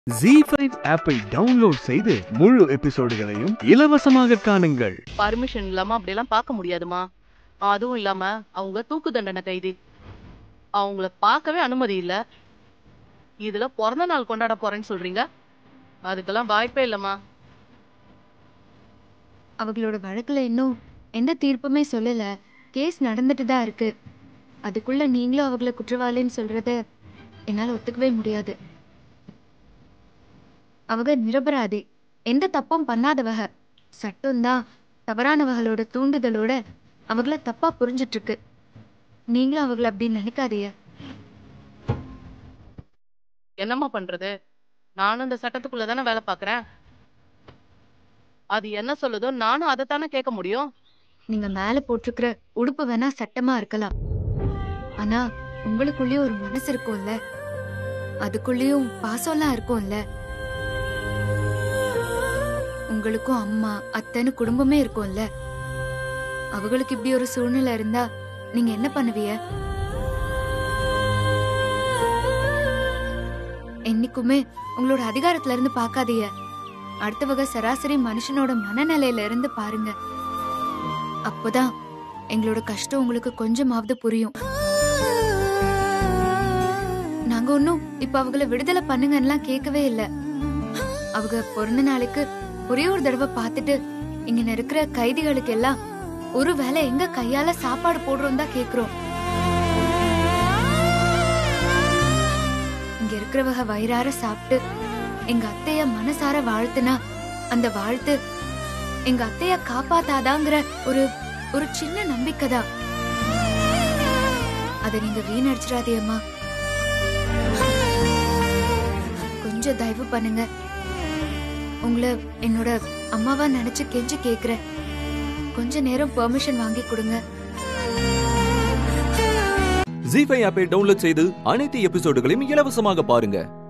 G five ஆப்பை download செய்து முழு எபிசோடுகளையும் இலவசமாக காணுங்கள் பர்மிஷன் இல்லாம அப்படியெல்லாம் பார்க்க முடியாதுமா அதுவும் இல்லாம அவங்க தூக்கு தண்டனை கைதி அவங்கள பார்க்கவே அனுமதி இல்ல இதுல பிறந்த நாள் கொண்டாட போறேன்னு சொல்றீங்க அதுக்கெல்லாம் வாய்ப்பே இல்லம்மா அவங்களோட வழக்குல இன்னும் எந்த தீர்ப்புமே சொல்லல கேஸ் நடந்துட்டு தான் இருக்கு அதுக்குள்ள நீங்களும் அவங்கள குற்றவாளின்னு சொல்றத என்னால ஒத்துக்கவே முடியாது அவங்க நிரபராதி எந்த தப்பும் பண்ணாதவக சட்டம்தான் தவறானவகளோட தூண்டுதலோட அவங்கள தப்பா புரிஞ்சிட்டு இருக்கு நீங்களும் அவங்கள அப்படி நினைக்காதீங்க என்னம்மா பண்றது நானும் இந்த சட்டத்துக்குள்ள தானே வேலை பார்க்கறேன் அது என்ன சொல்லுதோ நானும் அதைத்தானே கேட்க முடியும் நீங்க மேல போட்டிருக்கிற உடுப்பு வேணா சட்டமா இருக்கலாம் ஆனா உங்களுக்குள்ளேயும் ஒரு மனசு இருக்கும்ல அதுக்குள்ளேயும் பாசம்லாம் இருக்கும்ல உங்களுக்கும் அம்மா அத்தைன்னு குடும்பமே இருக்கும்ல அவங்களுக்கு இப்படி ஒரு சூழ்நிலை இருந்தா நீங்க என்ன பண்ணுவீங்க என்னைக்குமே உங்களோட அதிகாரத்துல இருந்து பார்க்காதீங்க அடுத்தவங்க சராசரி மனுஷனோட மனநிலையில இருந்து பாருங்க அப்போதான் எங்களோட கஷ்டம் உங்களுக்கு கொஞ்சமாவது புரியும் நாங்க ஒன்னும் இப்ப அவங்கள விடுதலை பண்ணுங்கலாம் கேட்கவே இல்ல அவங்க பிறந்த நாளைக்கு ஒரே ஒரு தடவை பார்த்துட்டு இங்க இருக்கிற கைதிகளுக்கு எல்லாம் ஒரு வேளை எங்க கையால சாப்பாடு போடுறோம் தான் கேக்குறோம் இங்க இருக்கிறவங்க வயிறார சாப்பிட்டு எங்க அத்தைய மனசார வாழ்த்துனா அந்த வாழ்த்து எங்க அத்தைய காப்பாத்தாதாங்கிற ஒரு ஒரு சின்ன நம்பிக்கை தான் அதை நீங்க வீணடிச்சிடாதேம்மா கொஞ்சம் தயவு பண்ணுங்க உங்களை என்னோட அம்மாவா நினைச்சு கெஞ்சி கேக்குறேன் கொஞ்ச நேரம் பெர்மிஷன் வாங்கி கொடுங்க ஜி ஃபைவ் ஆப்பை டவுன்லோட் செய்து அனைத்து எபிசோடுகளையும் இலவசமாக பாருங்க